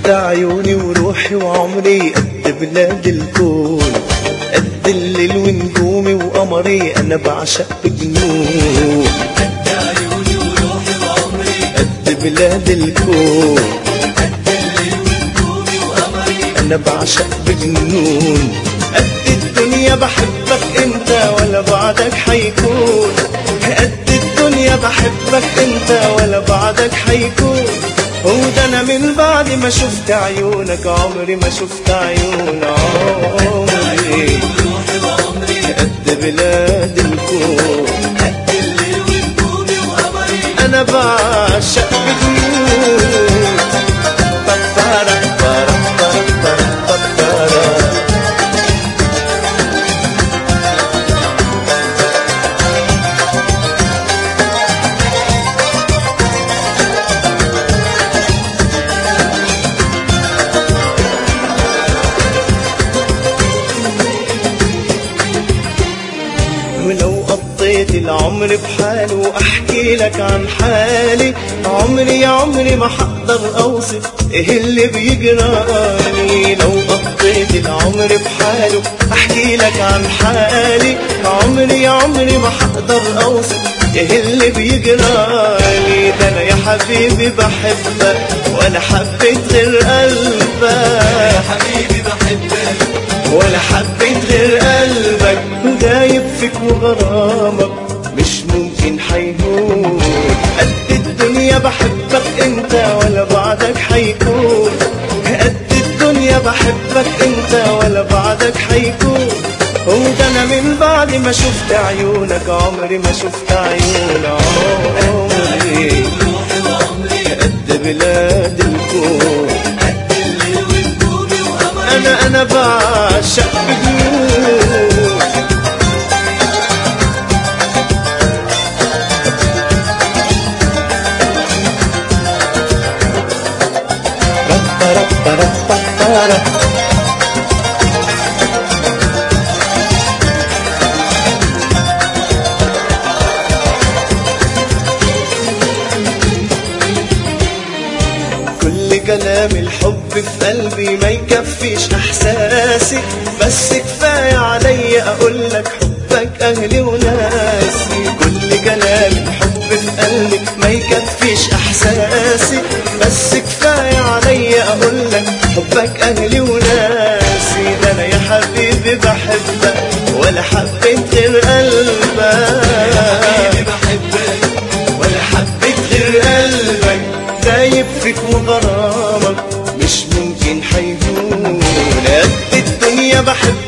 قد عيوني وروحي وعمري قد بلاد الكون قد الليل ونجومي وقمري انا بعشق بجنون قد عيوني وروحي وعمري قد بلاد الكون قد الليل ونجومي وقمري انا بعشق بجنون قد الدنيا بحبك انت ولا بعدك حيكون قد الدنيا بحبك انت ولا بعدك حيكون هو ده انا من بعد ما شفت عيونك عمري ما شفت عيون عمري وروحي وعمري قد بلاد الكون قد الليل ونجومي وقمري انا بعشق بجنون بطارة بطارة بطارة بطارة ولو قضيت العمر بحاله احكي لك عن حالي عمري يا عمري ما حقدر اوصف ايه اللي بيجرالي لو قضيت العمر بحاله احكي لك عن حالي عمري يا عمري ما حقدر اوصف ايه اللي بيجرالي ده انا يا حبيبي بحبك ولا حبيت غير قلبك يا حبيبي بحبك ولا حبيت غير قلبك دايب فيك وغرامك مش ممكن حيهون قد الدنيا بحبك انت ولا بعدك حيكون قد الدنيا بحبك انت ولا بعدك حيكون هو ده انا من بعد ما شفت عيونك عمري ما شفت عيون عمري وروحي وعمري قد بلاد الكون قد الليل ونجومي وقمري انا انا بعشق بجنون Ba-ba-da-ba-da-ba-ba-da. كل كلام الحب في قلبي ما يكفيش احساسي بس كفايه عليا اقول لك حبك اهلي وناسي كل كلام الحب في قلبي ما يكفيش احساسي بس كفايه عليا اقول لك حبك اهلي وناسي ده انا يا حبيبي بحبك ولا حبيت غير قلبك حبيبي بحبك ولا حبيت غير قلبك دايب فيك وغرامك مش ممكن حيهون قد الدنيا بحبك